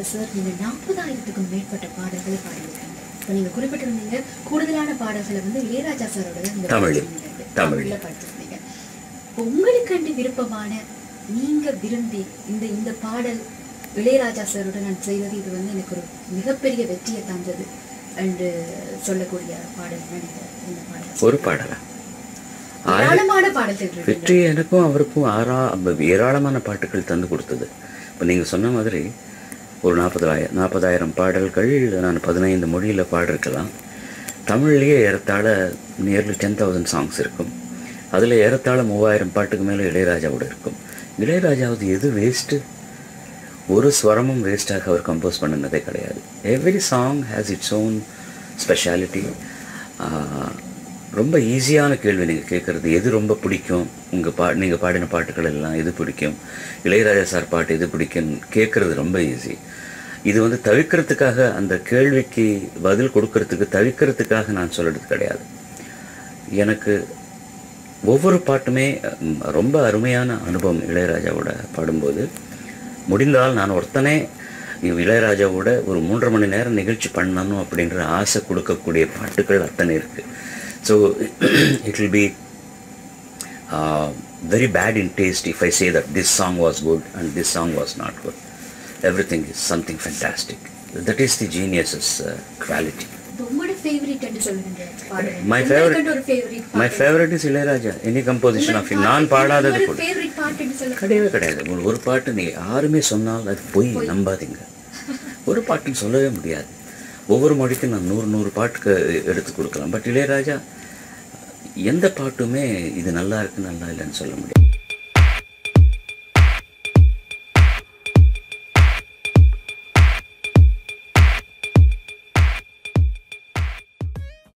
Sir நீங்க நாற்பதாயிரத்துக்கும் மேற்பட்ட பாடல்களை பாடியிருக்கீங்க இப்போ நீங்க குறிப்பிட்டிருந்தீங்க கூடுதலான பாடல்களை வந்து இளையராஜா சாரோட இந்த தமிழில். பாடியிருந்தீங்க. தமிழில். தமிழ்ல படிச்சிருந்தீங்க இப்போ உங்களுக்கு விருப்பமான நீங்க விரும்பி இந்த இந்த பாடல் இளையராஜா சாரோட நான் செய்தது இது வந்து எனக்கு ஒரு மிகப்பெரிய வெற்றியை தந்தது என்று சொல்லக்கூடிய பாடல் நீங்க இந்த பாடல் ஒரு பாடலா ஆயிரம் ஏராளமான பாடல்கள் இருக்கு வெற்றி எனக்கும் அவருக்கும் ஆறா அப்ப ஏராளமான பாட்டுகள் தந்து கொடுத்தது இப்போ நீங்கள் சொன்ன மாதிரி ஒரு நாற்பதாயிரம் நாற்பதாயிரம் பாடல்கள் நான் பதினைந்து மொழியில் பாடிருக்கலாம் தமிழ்லேயே ஏறத்தாழ நியர்லி டென் தௌசண்ட் சாங்ஸ் இருக்கும் அதில் ஏறத்தாழ மூவாயிரம் பாட்டுக்கு மேலே இளையராஜாவோட இருக்கும் இளையராஜாவது எது வேஸ்ட்டு ஒரு ஸ்வரமும் வேஸ்ட்டாக அவர் கம்போஸ் பண்ணினதே கிடையாது every song has its own speciality ரொம்ப ஈஸியான கேள்வி நீங்கள் கேட்குறது எது ரொம்ப பிடிக்கும் உங்கள் பா நீங்கள் பாடின பாட்டுகள் எல்லாம் எது பிடிக்கும் இளையராஜா சார் பாட்டு எது பிடிக்கும் கேட்குறது ரொம்ப ஈஸி இது வந்து தவிர்க்கிறதுக்காக அந்த கேள்விக்கு பதில் கொடுக்கறதுக்கு தவிர்க்கிறதுக்காக நான் சொல்கிறது கிடையாது எனக்கு ஒவ்வொரு பாட்டுமே ம், ரொம்ப அருமையான அனுபவம் இளையராஜாவோட பாடும்போது முடிந்தால் நான் ஒருத்தனே இவ் இளையராஜாவோட ஒரு மூன்றரை மணி நேரம் நிகழ்ச்சி பண்ணணும் அப்படின்ற ஆசை கொடுக்கக்கூடிய பாட்டுகள் அத்தனை இருக்கு so it will be very bad in taste if I say that this song was good and this song was not good everything is something fantastic that is the genius's quality இப்போ உங்களோட favourite என்று சொல்லுங்க பாடல் My உங்களுக்குன்னு favorite- ஒரு favourite my favourite is Ilaiyaraaja any composition of நான் பாடாதது கூட ஃபேவரட் பாட்டு என்று சொல்லுங்க கிடையவே கிடையாது ஒரு- ஒரு பாட்டு நீ யாருமே சொன்னால் அது பொய் நம்பாதீங்க ஒரு பாட்டுன்னு சொல்லவே முடியாது ஒவ்வொரு மொழிக்கும் நான் நூறு நூறு பாட்டுக்கு எடுத்து கொடுக்கலாம் பட் இளையராஜா எந்த பாட்டுமே இது நல்லா இருக்கு நல்லா இல்லைன்னு சொல்ல முடியாது